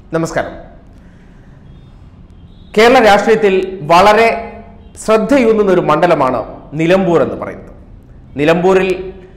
നമസ്കാരം കേരള രാഷ്ട്രീയത്തിൽ വളരെ ശ്രദ്ധയൂന്നുന്ന ഒരു മണ്ഡലമാണ് നിലമ്പൂർ എന്ന് പറയുന്നത് നിലമ്പൂരിൽ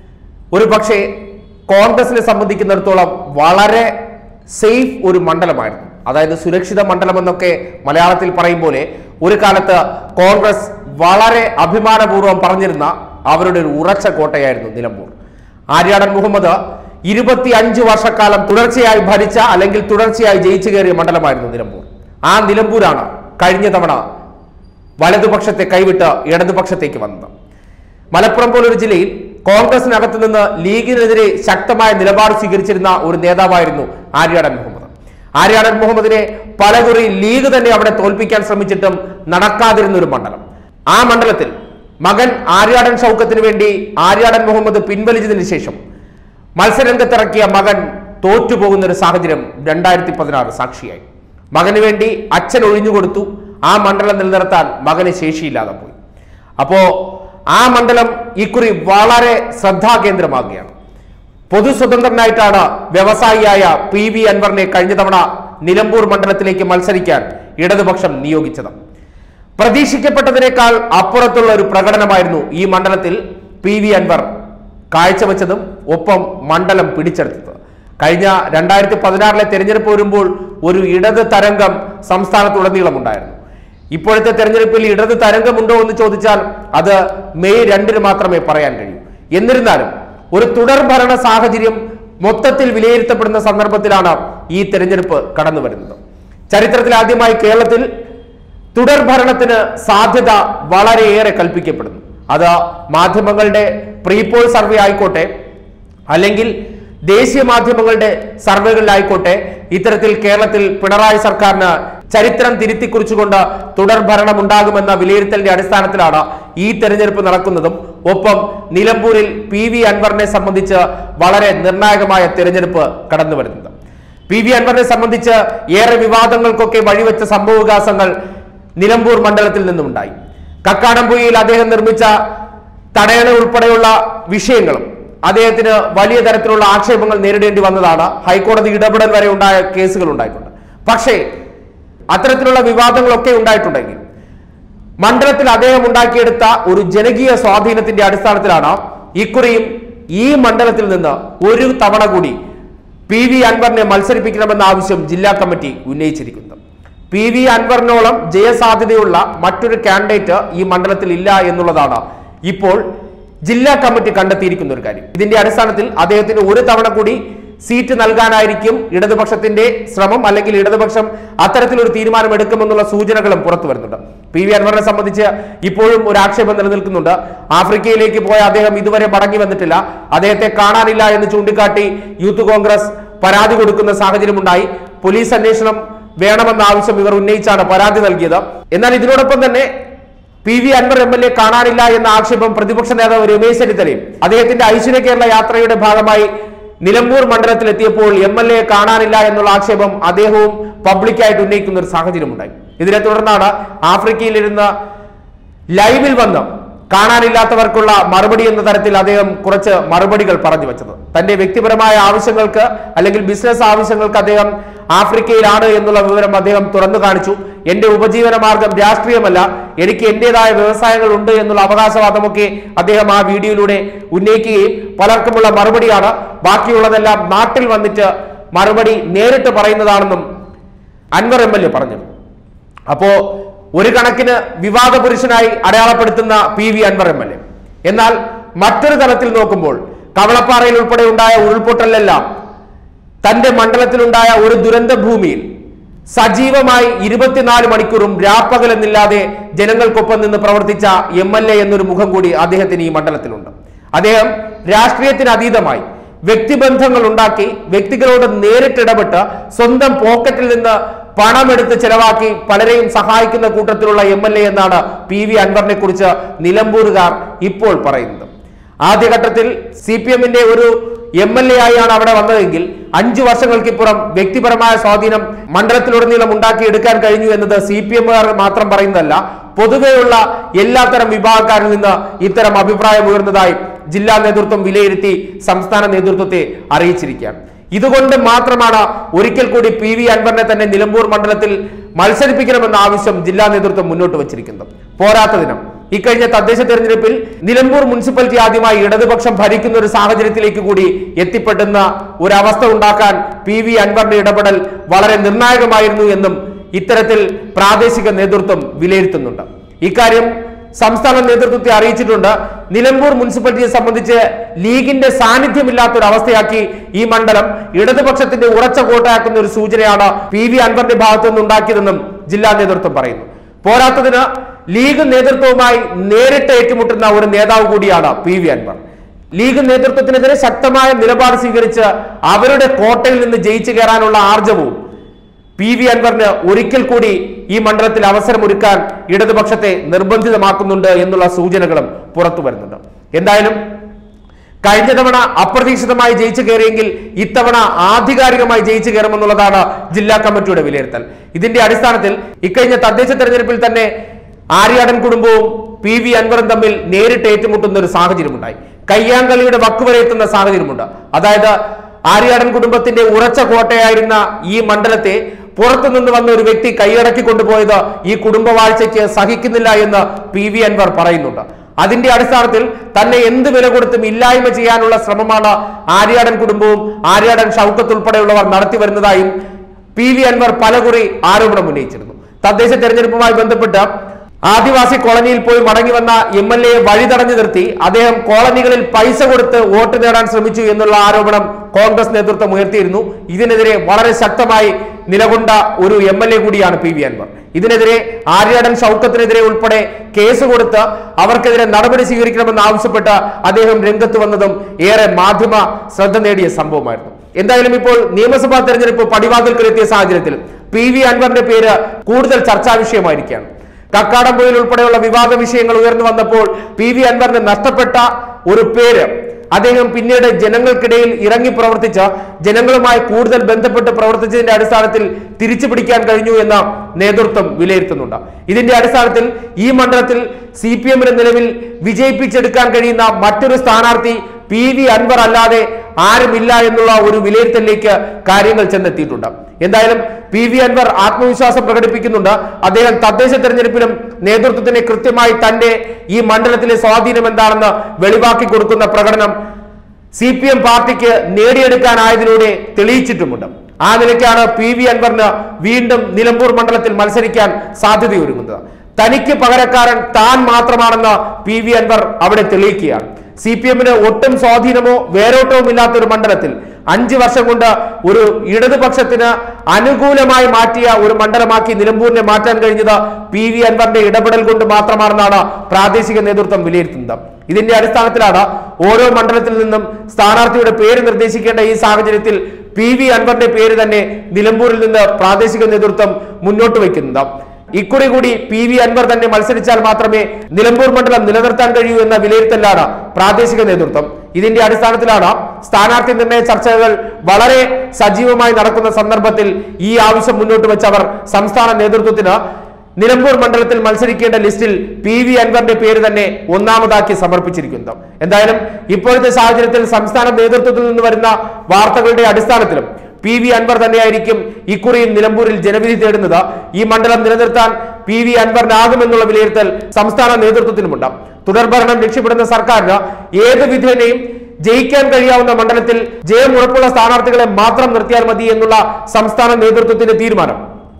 ഒരു പക്ഷേ കോൺഗ്രസിനെ സംബന്ധിക്കുന്നിടത്തോളം വളരെ സേഫ് ഒരു മണ്ഡലമായിരുന്നു അതായത് സുരക്ഷിത മണ്ഡലം എന്നൊക്കെ മലയാളത്തിൽ പറയും പോലെ ഒരു കാലത്ത് കോൺഗ്രസ് വളരെ അഭിമാനപൂർവ്വം പറഞ്ഞിരുന്ന അവരുടെ ഒരു ഉറച്ച കോട്ടയായിരുന്നു നിലമ്പൂർ ആര്യാടൻ മുഹമ്മദ് ഇരുപത്തി അഞ്ച് വർഷക്കാലം തുടർച്ചയായി ഭരിച്ച അല്ലെങ്കിൽ തുടർച്ചയായി ജയിച്ചു കയറിയ മണ്ഡലമായിരുന്നു നിലമ്പൂർ ആ നിലമ്പൂരാണ് കഴിഞ്ഞ തവണ വലതുപക്ഷത്തെ കൈവിട്ട് ഇടതുപക്ഷത്തേക്ക് വന്നത് മലപ്പുറം പോലൊരു ജില്ലയിൽ കോൺഗ്രസിനകത്ത് നിന്ന് ലീഗിനെതിരെ ശക്തമായ നിലപാട് സ്വീകരിച്ചിരുന്ന ഒരു നേതാവായിരുന്നു ആര്യാടൻ മുഹമ്മദ് ആര്യാടൻ മുഹമ്മദിനെ പലകുറി ലീഗ് തന്നെ അവിടെ തോൽപ്പിക്കാൻ ശ്രമിച്ചിട്ടും നടക്കാതിരുന്ന ഒരു മണ്ഡലം ആ മണ്ഡലത്തിൽ മകൻ ആര്യാടൻ ഷൗക്കത്തിന് വേണ്ടി ആര്യാടൻ മുഹമ്മദ് പിൻവലിച്ചതിന് ശേഷം മത്സരരംഗത്തിറക്കിയ മകൻ തോറ്റുപോകുന്ന ഒരു സാഹചര്യം രണ്ടായിരത്തി പതിനാറ് സാക്ഷിയായി മകന് വേണ്ടി അച്ഛൻ ഒഴിഞ്ഞുകൊടുത്തു ആ മണ്ഡലം നിലനിർത്താൻ മകന് ശേഷിയില്ലാതെ പോയി അപ്പോ ആ മണ്ഡലം ഇക്കുറി വളരെ ശ്രദ്ധാകേന്ദ്രമാകുകയാണ് പൊതുസ്വതന്ത്രനായിട്ടാണ് വ്യവസായിയായ പി വി അൻവറിനെ കഴിഞ്ഞ തവണ നിലമ്പൂർ മണ്ഡലത്തിലേക്ക് മത്സരിക്കാൻ ഇടതുപക്ഷം നിയോഗിച്ചത് പ്രതീക്ഷിക്കപ്പെട്ടതിനേക്കാൾ അപ്പുറത്തുള്ള ഒരു പ്രകടനമായിരുന്നു ഈ മണ്ഡലത്തിൽ പി വി അൻവർ കാഴ്ചവെച്ചതും ഒപ്പം മണ്ഡലം പിടിച്ചെടുത്തത് കഴിഞ്ഞ രണ്ടായിരത്തി പതിനാറിലെ തെരഞ്ഞെടുപ്പ് വരുമ്പോൾ ഒരു ഇടത് തരംഗം സംസ്ഥാനത്തുടനീളം ഉണ്ടായിരുന്നു ഇപ്പോഴത്തെ തെരഞ്ഞെടുപ്പിൽ ഇടത് തരംഗമുണ്ടോ എന്ന് ചോദിച്ചാൽ അത് മെയ് രണ്ടിന് മാത്രമേ പറയാൻ കഴിയൂ എന്നിരുന്നാലും ഒരു തുടർ ഭരണ സാഹചര്യം മൊത്തത്തിൽ വിലയിരുത്തപ്പെടുന്ന സന്ദർഭത്തിലാണ് ഈ തെരഞ്ഞെടുപ്പ് കടന്നു വരുന്നത് ചരിത്രത്തിൽ ആദ്യമായി കേരളത്തിൽ തുടർ ഭരണത്തിന് സാധ്യത വളരെയേറെ കൽപ്പിക്കപ്പെടുന്നു അത് മാധ്യമങ്ങളുടെ പ്രീപോൾ സർവേ ആയിക്കോട്ടെ അല്ലെങ്കിൽ ദേശീയ മാധ്യമങ്ങളുടെ സർവേകളിലായിക്കോട്ടെ ഇത്തരത്തിൽ കേരളത്തിൽ പിണറായി സർക്കാരിന് ചരിത്രം തിരുത്തിക്കുറിച്ചുകൊണ്ട് തുടർ ഭരണം ഉണ്ടാകുമെന്ന വിലയിരുത്തലിന്റെ അടിസ്ഥാനത്തിലാണ് ഈ തെരഞ്ഞെടുപ്പ് നടക്കുന്നതും ഒപ്പം നിലമ്പൂരിൽ പി വി അൻവറിനെ സംബന്ധിച്ച് വളരെ നിർണായകമായ തെരഞ്ഞെടുപ്പ് കടന്നു വരുന്നത് പി വി അൻവറിനെ സംബന്ധിച്ച് ഏറെ വിവാദങ്ങൾക്കൊക്കെ വഴിവെച്ച സംഭവവികാസങ്ങൾ നിലമ്പൂർ മണ്ഡലത്തിൽ നിന്നുണ്ടായി കക്കാടംപുഴയിൽ അദ്ദേഹം നിർമ്മിച്ച തടയണ ഉൾപ്പെടെയുള്ള വിഷയങ്ങളും അദ്ദേഹത്തിന് വലിയ തരത്തിലുള്ള ആക്ഷേപങ്ങൾ നേരിടേണ്ടി വന്നതാണ് ഹൈക്കോടതി ഇടപെടൽ വരെ ഉണ്ടായ കേസുകൾ ഉണ്ടായിട്ടുണ്ട് പക്ഷേ അത്തരത്തിലുള്ള വിവാദങ്ങളൊക്കെ ഉണ്ടായിട്ടുണ്ടെങ്കിൽ മണ്ഡലത്തിൽ അദ്ദേഹം ഉണ്ടാക്കിയെടുത്ത ഒരു ജനകീയ സ്വാധീനത്തിന്റെ അടിസ്ഥാനത്തിലാണ് ഇക്കുറിയും ഈ മണ്ഡലത്തിൽ നിന്ന് ഒരു തവണ കൂടി പി വി അൻവറിനെ മത്സരിപ്പിക്കണമെന്ന ആവശ്യം ജില്ലാ കമ്മിറ്റി ഉന്നയിച്ചിരിക്കുന്നത് പി വി അൻവറിനോളം ജയസാധ്യതയുള്ള മറ്റൊരു കാൻഡിഡേറ്റ് ഈ മണ്ഡലത്തിൽ ഇല്ല എന്നുള്ളതാണ് ഇപ്പോൾ ജില്ലാ കമ്മിറ്റി കണ്ടെത്തിയിരിക്കുന്ന ഒരു കാര്യം ഇതിന്റെ അടിസ്ഥാനത്തിൽ അദ്ദേഹത്തിന് ഒരു തവണ കൂടി സീറ്റ് നൽകാനായിരിക്കും ഇടതുപക്ഷത്തിന്റെ ശ്രമം അല്ലെങ്കിൽ ഇടതുപക്ഷം അത്തരത്തിലൊരു തീരുമാനം എടുക്കുമെന്നുള്ള സൂചനകളും പുറത്തു വരുന്നുണ്ട് പി വി അൻവറിനെ സംബന്ധിച്ച് ഇപ്പോഴും ഒരു ആക്ഷേപം നിലനിൽക്കുന്നുണ്ട് ആഫ്രിക്കയിലേക്ക് പോയ അദ്ദേഹം ഇതുവരെ മടങ്ങി വന്നിട്ടില്ല അദ്ദേഹത്തെ കാണാനില്ല എന്ന് ചൂണ്ടിക്കാട്ടി യൂത്ത് കോൺഗ്രസ് പരാതി കൊടുക്കുന്ന സാഹചര്യമുണ്ടായി പോലീസ് അന്വേഷണം വേണമെന്ന ആവശ്യം ഇവർ ഉന്നയിച്ചാണ് പരാതി നൽകിയത് എന്നാൽ ഇതിനോടൊപ്പം തന്നെ P V Anvar M L A കാണാനില്ല എന്ന ആക്ഷേപം പ്രതിപക്ഷ നേതാവ് രമേശ് ചെന്നിത്തലയും അദ്ദേഹത്തിന്റെ ഐശ്വര്യ കേരള യാത്രയുടെ ഭാഗമായി നിലമ്പൂർ മണ്ഡലത്തിൽ എത്തിയപ്പോൾ എം എൽ എ കാണാനില്ല എന്നുള്ള ആക്ഷേപം അദ്ദേഹവും പബ്ലിക്കായിട്ട് ഉന്നയിക്കുന്ന ഒരു സാഹചര്യമുണ്ടായി ഇതിനെ തുടർന്നാണ് ആഫ്രിക്കയിലിരുന്ന് ലൈവിൽ വന്ന് കാണാനില്ലാത്തവർക്കുള്ള മറുപടി എന്ന തരത്തിൽ അദ്ദേഹം കുറച്ച് മറുപടികൾ പറഞ്ഞു വെച്ചത് തന്റെ വ്യക്തിപരമായ ആവശ്യങ്ങൾക്ക് അല്ലെങ്കിൽ ബിസിനസ് ആവശ്യങ്ങൾക്ക് അദ്ദേഹം ആഫ്രിക്കയിലാണ് എന്നുള്ള വിവരം അദ്ദേഹം തുറന്നു കാണിച്ചു എന്റെ ഉപജീവന മാർഗം രാഷ്ട്രീയമല്ല എനിക്ക് എന്റേതായ വ്യവസായങ്ങൾ ഉണ്ട് എന്നുള്ള അവകാശവാദമൊക്കെ അദ്ദേഹം ആ വീഡിയോയിലൂടെ ഉന്നയിക്കുകയും പലർക്കുമുള്ള മറുപടിയാണ് ബാക്കിയുള്ളതെല്ലാം നാട്ടിൽ വന്നിട്ട് മറുപടി നേരിട്ട് പറയുന്നതാണെന്നും അൻവർ എം എൽ എ പറഞ്ഞു അപ്പോ ഒരു കണക്കിന് വിവാദ പുരുഷനായി അടയാളപ്പെടുത്തുന്ന P V Anvar M L A എന്നാൽ മറ്റൊരു തലത്തിൽ നോക്കുമ്പോൾ കവളപ്പാറയിൽ ഉൾപ്പെടെ ഉണ്ടായ ഉരുൾപൊട്ടലിലെല്ലാം തന്റെ മണ്ഡലത്തിലുണ്ടായ ഒരു ദുരന്ത ഭൂമിയിൽ സജീവമായി ഇരുപത്തിനാല് മണിക്കൂറും രാപ്പകലെന്നില്ലാതെ ജനങ്ങൾക്കൊപ്പം നിന്ന് പ്രവർത്തിച്ച എം എൽ എ എന്നൊരു മുഖം കൂടി അദ്ദേഹത്തിന് ഈ മണ്ഡലത്തിലുണ്ട് അദ്ദേഹം രാഷ്ട്രീയത്തിന് അതീതമായി വ്യക്തിബന്ധങ്ങൾ ഉണ്ടാക്കി വ്യക്തികളോട് നേരിട്ടിടപെട്ട് സ്വന്തം പോക്കറ്റിൽ നിന്ന് പണമെടുത്ത് ചെലവാക്കി പലരെയും സഹായിക്കുന്ന കൂട്ടത്തിലുള്ള എം എൽ എ എന്നാണ് പി വി അൻവറിനെ കുറിച്ച് നിലമ്പൂരുകാർ ഇപ്പോൾ പറയുന്നത് ആദ്യഘട്ടത്തിൽ സി പി എമ്മിന്റെ ഒരു എം എൽ എ ആയാണ് അവിടെ വന്നതെങ്കിൽ അഞ്ചു വർഷങ്ങൾക്കിപ്പുറം വ്യക്തിപരമായ സ്വാധീനം മണ്ഡലത്തിലുടനീളം ഉണ്ടാക്കിയെടുക്കാൻ കഴിഞ്ഞു എന്നത് സി പി എമ്മുകാർ മാത്രം പറയുന്നതല്ല പൊതുവെയുള്ള എല്ലാത്തരം വിഭാഗക്കാരിൽ നിന്ന് ഇത്തരം അഭിപ്രായം ഉയർന്നതായി ജില്ലാ നേതൃത്വം വിലയിരുത്തി സംസ്ഥാന നേതൃത്വത്തെ അറിയിച്ചിരിക്കുകയാണ് ഇതുകൊണ്ട് മാത്രമാണ് ഒരിക്കൽ കൂടി പി വി അൻവറിനെ തന്നെ നിലമ്പൂർ മണ്ഡലത്തിൽ മത്സരിപ്പിക്കണമെന്ന ആവശ്യം ജില്ലാ നേതൃത്വം മുന്നോട്ട് വച്ചിരിക്കുന്നത് പോരാത്തതിനും ഇക്കഴിഞ്ഞ തദ്ദേശ തെരഞ്ഞെടുപ്പിൽ നിലമ്പൂർ മുനിസിപ്പാലിറ്റി ആദ്യമായി ഇടതുപക്ഷം ഭരിക്കുന്ന ഒരു സാഹചര്യത്തിലേക്ക് കൂടി എത്തിപ്പെടുന്ന ഒരവസ്ഥ ഉണ്ടാക്കാൻ പി വി അൻവറിന്റെ ഇടപെടൽ വളരെ നിർണായകമായിരുന്നു എന്നും ഇത്തരത്തിൽ പ്രാദേശിക നേതൃത്വം വിലയിരുത്തുന്നുണ്ട് ഇക്കാര്യം സംസ്ഥാന നേതൃത്വത്തെ അറിയിച്ചിട്ടുണ്ട് നിലമ്പൂർ മുനിസിപ്പാലിറ്റിയെ സംബന്ധിച്ച് ലീഗിന്റെ സാന്നിധ്യമില്ലാത്ത ഒരു അവസ്ഥയാക്കി ഈ മണ്ഡലം ഇടതുപക്ഷത്തിന്റെ ഉറച്ച കോട്ടയാക്കുന്ന ഒരു സൂചനയാണ് പി വി അൻവറിന്റെ ഭാഗത്തു നിന്നുണ്ടാക്കിയതെന്നും ജില്ലാ നേതൃത്വം പറയുന്നു പോരാത്തതിന് ലീഗ് നേതൃത്വവുമായി നേരിട്ട് ഏറ്റുമുട്ടുന്ന ഒരു നേതാവ് കൂടിയാണ് പി വി അൻവർ ലീഗ് നേതൃത്വത്തിനെതിരെ ശക്തമായ നിലപാട് സ്വീകരിച്ച് അവരുടെ കോട്ടയിൽ നിന്ന് ജയിച്ചു കയറാനുള്ള ആർജവും പി വി അൻവറിന് ഒരിക്കൽ കൂടി ഈ മണ്ഡലത്തിൽ അവസരമൊരുക്കാൻ ഇടതുപക്ഷത്തെ നിർബന്ധിതമാക്കുന്നുണ്ട് എന്നുള്ള സൂചനകളും പുറത്തു വരുന്നുണ്ട് എന്തായാലും കഴിഞ്ഞ തവണ അപ്രതീക്ഷിതമായി ജയിച്ചു കയറിയെങ്കിൽ ഇത്തവണ ആധികാരികമായി ജയിച്ചു കയറുമെന്നുള്ളതാണ് ജില്ലാ കമ്മിറ്റിയുടെ വിലയിരുത്തൽ ഇതിന്റെ അടിസ്ഥാനത്തിൽ ഇക്കഴിഞ്ഞ തദ്ദേശ തെരഞ്ഞെടുപ്പിൽ തന്നെ ആര്യാടൻ കുടുംബവും പി വി അൻവറും തമ്മിൽ നേരിട്ട് ഏറ്റുമുട്ടുന്ന ഒരു സാഹചര്യമുണ്ടായി കയ്യാങ്കളിയുടെ വക്കുവരെ എത്തുന്ന സാഹചര്യമുണ്ട് അതായത് ആര്യാടൻ കുടുംബത്തിന്റെ ഉറച്ച കോട്ടയായിരുന്ന ഈ മണ്ഡലത്തെ പുറത്തുനിന്ന് വന്ന ഒരു വ്യക്തി കൈയടക്കി കൊണ്ടുപോയത് ഈ കുടുംബവാഴ്ചയ്ക്ക് സഹിക്കുന്നില്ല എന്ന് പി വി അൻവർ പറയുന്നുണ്ട് അതിന്റെ അടിസ്ഥാനത്തിൽ തന്നെ എന്ത് വില കൊടുത്തും ഇല്ലായ്മ ചെയ്യാനുള്ള ശ്രമമാണ് ആര്യാടൻ കുടുംബവും ആര്യാടൻ ഷൗക്കത്ത് ഉൾപ്പെടെയുള്ളവർ നടത്തി വരുന്നതായും പി വി അൻവർ പലകുറി ആരോപണം ഉന്നയിച്ചിരുന്നു തദ്ദേശ തെരഞ്ഞെടുപ്പുമായി ബന്ധപ്പെട്ട് ആദിവാസി കോളനിയിൽ പോയി മടങ്ങി വന്ന എം എൽ എയെ വഴി തടഞ്ഞു നിർത്തി അദ്ദേഹം കോളനികളിൽ പൈസ കൊടുത്ത് വോട്ട് നേടാൻ ശ്രമിച്ചു എന്നുള്ള ആരോപണം കോൺഗ്രസ് നേതൃത്വം ഉയർത്തിയിരുന്നു ഇതിനെതിരെ വളരെ ശക്തമായി നിലകൊണ്ട ഒരു എം എൽ എ കൂടിയാണ് പി വി അൻവർ ഇതിനെതിരെ ആര്യാടൻ ഷൗക്കത്തിനെതിരെ ഉൾപ്പെടെ കേസ് കൊടുത്ത് അവർക്കെതിരെ നടപടി സ്വീകരിക്കണമെന്ന് ആവശ്യപ്പെട്ട് അദ്ദേഹം രംഗത്ത് വന്നതും ഏറെ മാധ്യമ ശ്രദ്ധ നേടിയ സംഭവമായിരുന്നു എന്തായാലും ഇപ്പോൾ നിയമസഭാ തെരഞ്ഞെടുപ്പ് പടിവാതിൽക്കലെത്തിയ സാഹചര്യത്തിൽ പി വി അൻവറിന്റെ പേര് കൂടുതൽ ചർച്ചാ വിഷയമായിരിക്കുകയാണ് കക്കാടംപൊയിൽ ഉൾപ്പെടെയുള്ള വിവാദ വിഷയങ്ങൾ ഉയർന്നു വന്നപ്പോൾ പി വി അൻവറിന് നഷ്ടപ്പെട്ട ഒരു പേര് അദ്ദേഹം പിന്നീട് ജനങ്ങൾക്കിടയിൽ ഇറങ്ങി പ്രവർത്തിച്ച ജനങ്ങളുമായി കൂടുതൽ ബന്ധപ്പെട്ട് പ്രവർത്തിച്ചതിന്റെ അടിസ്ഥാനത്തിൽ തിരിച്ചു പിടിക്കാൻ കഴിഞ്ഞു എന്ന നേതൃത്വം വിലയിരുത്തുന്നുണ്ട് ഇതിന്റെ അടിസ്ഥാനത്തിൽ ഈ മണ്ഡലത്തിൽ സി പി എമ്മിന് നിലവിൽ വിജയിപ്പിച്ചെടുക്കാൻ കഴിയുന്ന മറ്റൊരു സ്ഥാനാർത്ഥി പി വി അൻവർ അല്ലാതെ ആരുമില്ല എന്നുള്ള ഒരു വിലയിരുത്തലിലേക്ക് കാര്യങ്ങൾ ചെന്നെത്തിയിട്ടുണ്ട് എന്തായാലും പി വി അൻവർ ആത്മവിശ്വാസം പ്രകടിപ്പിക്കുന്നുണ്ട് അദ്ദേഹം തദ്ദേശ തെരഞ്ഞെടുപ്പിലും നേതൃത്വത്തിന് കൃത്യമായി തന്റെ ഈ മണ്ഡലത്തിലെ സ്വാധീനം എന്താണെന്ന് വെളിവാക്കി കൊടുക്കുന്ന പ്രകടനം സി പി എം പാർട്ടിക്ക് നേടിയെടുക്കാനായതിലൂടെ തെളിയിച്ചിട്ടുമുണ്ട് ആ നിലയ്ക്കാണ് പി വി അൻവറിന് വീണ്ടും നിലമ്പൂർ മണ്ഡലത്തിൽ മത്സരിക്കാൻ സാധ്യതയൊരുങ്ങുന്നത് തനിക്ക് പകരക്കാരൻ താൻ മാത്രമാണെന്ന് പി വി അൻവർ അവിടെ തെളിയിക്കുകയാണ് സി പി എമ്മിന് ഒട്ടും സ്വാധീനമോ വേരോട്ടവും ഇല്ലാത്ത ഒരു മണ്ഡലത്തിൽ അഞ്ചു വർഷം കൊണ്ട് ഒരു ഇടതുപക്ഷത്തിന് അനുകൂലമായി മാറ്റിയ ഒരു മണ്ഡലമാക്കി നിലമ്പൂരിനെ മാറ്റാൻ കഴിഞ്ഞത് പി വി അൻവറിന്റെ ഇടപെടൽ കൊണ്ട് മാത്രമാണെന്നാണ് പ്രാദേശിക നേതൃത്വം വിലയിരുത്തുന്നത് ഇതിന്റെ അടിസ്ഥാനത്തിലാണ് ഓരോ മണ്ഡലത്തിൽ നിന്നും സ്ഥാനാർത്ഥിയുടെ പേര് നിർദ്ദേശിക്കേണ്ട ഈ സാഹചര്യത്തിൽ പി വി അൻവറിന്റെ പേര് തന്നെ നിലമ്പൂരിൽ നിന്ന് പ്രാദേശിക നേതൃത്വം മുന്നോട്ട് വയ്ക്കുന്നത് ഇക്കുറി കൂടി പി വി അൻവർ തന്നെ മത്സരിച്ചാൽ മാത്രമേ നിലമ്പൂർ മണ്ഡലം നിലനിർത്താൻ കഴിയൂ എന്ന വിലയിരുത്തലാണ് പ്രാദേശിക നേതൃത്വം ഇതിന്റെ അടിസ്ഥാനത്തിലാണ് സ്ഥാനാർത്ഥി നിർണയ ചർച്ചകൾ വളരെ സജീവമായി നടക്കുന്ന സന്ദർഭത്തിൽ ഈ ആവശ്യം മുന്നോട്ട് വെച്ച് അവർ സംസ്ഥാന നേതൃത്വത്തിന് നിലമ്പൂർ മണ്ഡലത്തിൽ മത്സരിക്കേണ്ട ലിസ്റ്റിൽ പി വി അൻവറിന്റെ പേര് തന്നെ ഒന്നാമതാക്കി സമർപ്പിച്ചിരിക്കുന്നു എന്തായാലും ഇപ്പോഴത്തെ സാഹചര്യത്തിൽ സംസ്ഥാന നേതൃത്വത്തിൽ നിന്ന് വരുന്ന വാർത്തകളുടെ അടിസ്ഥാനത്തിലും പി വി അൻവർ തന്നെയായിരിക്കും ഇക്കുറിയും നിലമ്പൂരിൽ ജനവിധി തേടുന്നത് ഈ മണ്ഡലം നിലനിർത്താൻ പി വി അൻവറിനാകുമെന്നുള്ള വിലയിരുത്തൽ സംസ്ഥാന നേതൃത്വത്തിനുമുണ്ട് തുടർഭരണം ലക്ഷ്യപ്പെടുന്ന സർക്കാരിന് ഏത് വിധേനയും ജയിക്കാൻ കഴിയാവുന്ന മണ്ഡലത്തിൽ ജയം ഉറപ്പുള്ള സ്ഥാനാർത്ഥികളെ മാത്രം നിർത്തിയാൽ മതി എന്നുള്ള സംസ്ഥാന നേതൃത്വത്തിന്റെ തീരുമാനം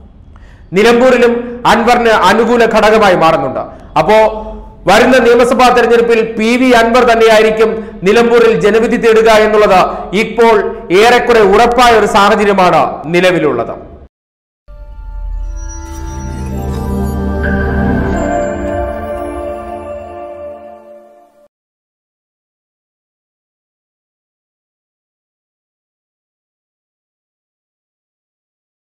നിലമ്പൂരിലും അൻവറിന് അനുകൂല ഘടകമായി മാറുന്നുണ്ട് അപ്പോ വരുന്ന നിയമസഭാ തെരഞ്ഞെടുപ്പിൽ പി വി അൻവർ തന്നെയായിരിക്കും നിലമ്പൂരിൽ ജനവിധി തേടുക എന്നുള്ളത് ഇപ്പോൾ ഏറെക്കുറെ ഉറപ്പായ ഒരു സാഹചര്യമാണ് നിലവിലുള്ളത്